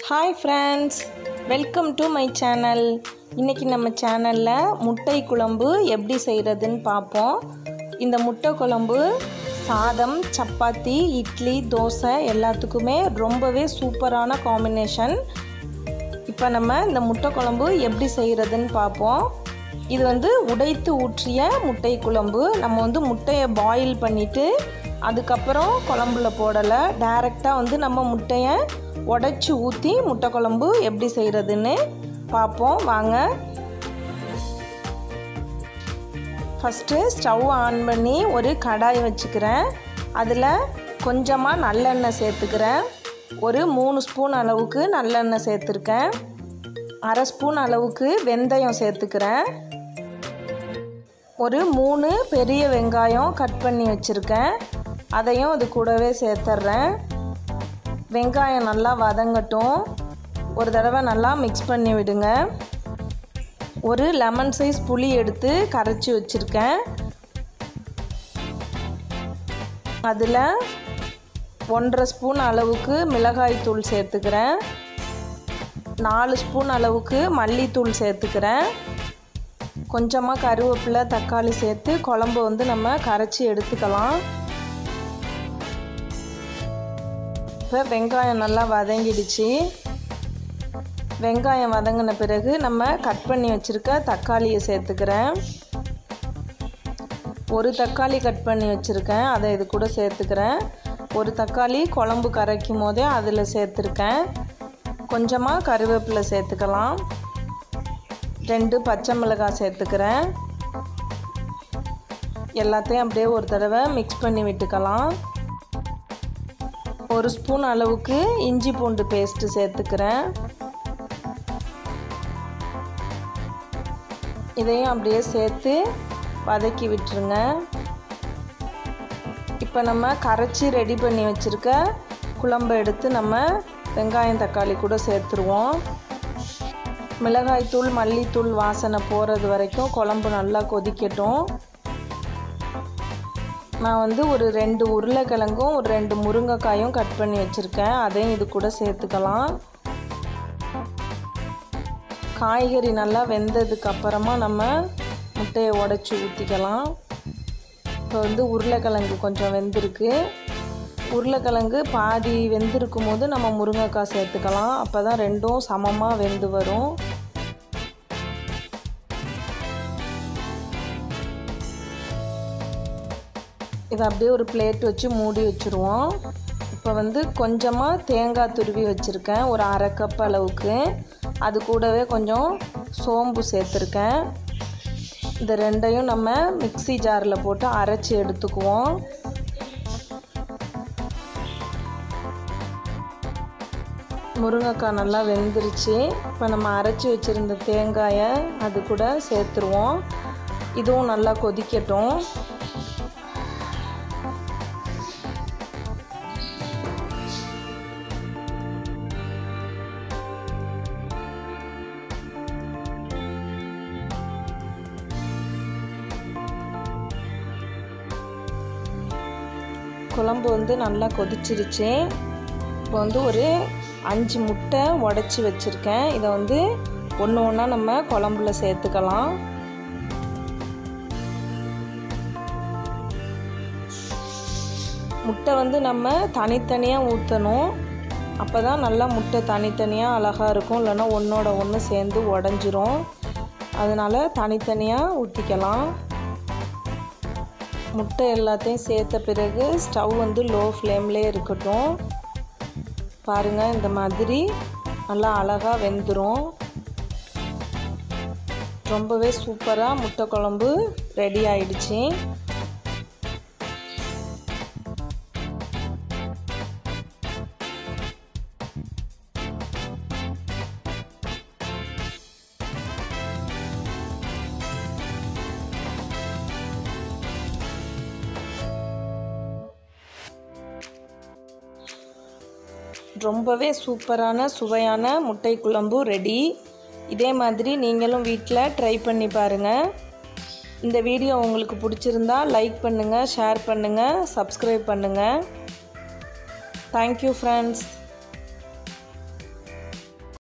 hi friends welcome to my channel இன்றைக்கி நம்ம சேனலில் முட்டை குழம்பு எப்படி செய்கிறதுன்னு பார்ப்போம் இந்த முட்டை குழம்பு சாதம் சப்பாத்தி இட்லி தோசை எல்லாத்துக்குமே ரொம்பவே சூப்பரான காம்பினேஷன் இப்போ நம்ம இந்த முட்டை குழம்பு எப்படி செய்கிறதுன்னு பார்ப்போம் இது வந்து உடைத்து ஊற்றிய முட்டை குழம்பு நம்ம வந்து முட்டையை பாயில் பண்ணிவிட்டு அதுக்கப்புறம் குழம்புல போடலை டைரெக்டாக வந்து நம்ம முட்டையை உடச்சி ஊற்றி முட்டை குழம்பு எப்படி செய்கிறதுன்னு பார்ப்போம் வாங்க ஃபஸ்ட்டு ஸ்டவ் ஆன் பண்ணி ஒரு கடாய் வச்சுக்கிறேன் அதில் கொஞ்சமாக நல்லெண்ணெய் சேர்த்துக்கிறேன் ஒரு மூணு ஸ்பூன் அளவுக்கு நல்லெண்ணெய் சேர்த்துருக்கேன் அரை ஸ்பூன் அளவுக்கு வெந்தயம் சேர்த்துக்கிறேன் ஒரு மூணு பெரிய வெங்காயம் கட் பண்ணி வச்சுருக்கேன் அதையும் அது கூடவே சேர்த்துட்றேன் வெங்காயம் நல்லா வதங்கட்டும் ஒரு தடவை நல்லா மிக்ஸ் பண்ணி விடுங்க ஒரு லெமன் சைஸ் புளி எடுத்து கரைச்சி வச்சுருக்கேன் அதில் ஒன்றரை ஸ்பூன் அளவுக்கு மிளகாய் தூள் சேர்த்துக்கிறேன் நாலு ஸ்பூன் அளவுக்கு மல்லித்தூள் சேர்த்துக்கிறேன் கொஞ்சமாக கருவேப்பிலை தக்காளி சேர்த்து குழம்பு வந்து நம்ம கரைச்சி எடுத்துக்கலாம் இப்போ வெங்காயம் நல்லா வதங்கிடுச்சு வெங்காயம் வதங்கின பிறகு நம்ம கட் பண்ணி வச்சுருக்க தக்காளியை சேர்த்துக்கிறேன் ஒரு தக்காளி கட் பண்ணி வச்சுருக்கேன் அதை இது கூட சேர்த்துக்கிறேன் ஒரு தக்காளி குழம்பு கரைக்கும் போதே அதில் சேர்த்துருக்கேன் கொஞ்சமாக கருவேப்பிலை சேர்த்துக்கலாம் ரெண்டு பச்சை மிளகாய் சேர்த்துக்கிறேன் எல்லாத்தையும் அப்படியே ஒரு தடவை மிக்ஸ் பண்ணி விட்டுக்கலாம் ஒரு ஸ்பூன் அளவுக்கு இஞ்சி பூண்டு பேஸ்ட்டு சேர்த்துக்கிறேன் இதையும் அப்படியே சேர்த்து வதக்கி விட்டுருங்க இப்போ நம்ம கரைச்சி ரெடி பண்ணி வச்சுருக்க குழம்பை எடுத்து நம்ம வெங்காயம் தக்காளி கூட சேர்த்துருவோம் மிளகாய்த்தூள் மல்லித்தூள் வாசனை போகிறது வரைக்கும் குழம்பு நல்லா கொதிக்கட்டும் நான் வந்து ஒரு ரெண்டு உருளைக்கிழங்கும் ஒரு ரெண்டு முருங்கைக்காயும் கட் பண்ணி வச்சுருக்கேன் அதையும் இது கூட சேர்த்துக்கலாம் காய்கறி நல்லா வெந்ததுக்கு அப்புறமா நம்ம முட்டையை உடச்சி ஊற்றிக்கலாம் இப்போ வந்து உருளைக்கிழங்கு கொஞ்சம் வெந்திருக்கு உருளைக்கிழங்கு பாதி வெந்திருக்கும் போது நம்ம முருங்கைக்காய் சேர்த்துக்கலாம் அப்போ தான் ரெண்டும் சமமாக வெந்து வரும் இதை அப்படியே ஒரு பிளேட் வச்சு மூடி வச்சுருவோம் இப்போ வந்து கொஞ்சமாக தேங்காய் துருவி வச்சுருக்கேன் ஒரு அரை கப் அளவுக்கு அது கூடவே கொஞ்சம் சோம்பு சேர்த்துருக்கேன் இந்த ரெண்டையும் நம்ம மிக்சி ஜாரில் போட்டு அரைச்சி எடுத்துக்குவோம் முருங்கைக்காய் நல்லா வெந்துருச்சு இப்போ நம்ம அரைச்சி வச்சுருந்த தேங்காயை அது கூட சேர்த்துருவோம் இதுவும் நல்லா கொதிக்கட்டும் குழம்பு வந்து நல்லா கொதிச்சிருச்சு இப்போ வந்து ஒரு அஞ்சு முட்டை உடச்சி வச்சுருக்கேன் இதை வந்து ஒன்று ஒன்றா நம்ம குழம்புல சேர்த்துக்கலாம் முட்டை வந்து நம்ம தனித்தனியாக ஊற்றணும் அப்போ தான் நல்லா முட்டை தனித்தனியாக அழகாக இருக்கும் இல்லைன்னா ஒன்றோட ஒன்று சேர்ந்து உடஞ்சிரும் அதனால் தனித்தனியாக ஊற்றிக்கலாம் முட்டை எல்லாத்தையும் சேர்த்த பிறகு ஸ்டவ் வந்து லோ ஃப்ளேம்லேயே இருக்கட்டும் பாருங்கள் இந்த மாதிரி நல்லா அழகாக வெந்துடும் ரொம்பவே சூப்பராக முட்டை குழம்பு ரெடி ஆயிடுச்சு ரொம்பவே சூப்பரான சுவையான முட்டை குழம்பு ரெடி இதே மாதிரி நீங்களும் வீட்டில் ட்ரை பண்ணி பாருங்கள் இந்த வீடியோ உங்களுக்கு பிடிச்சிருந்தா லைக் பண்ணுங்கள் ஷேர் பண்ணுங்கள் சப்ஸ்கிரைப் பண்ணுங்கள் தேங்க்யூ ஃப்ரெண்ட்ஸ்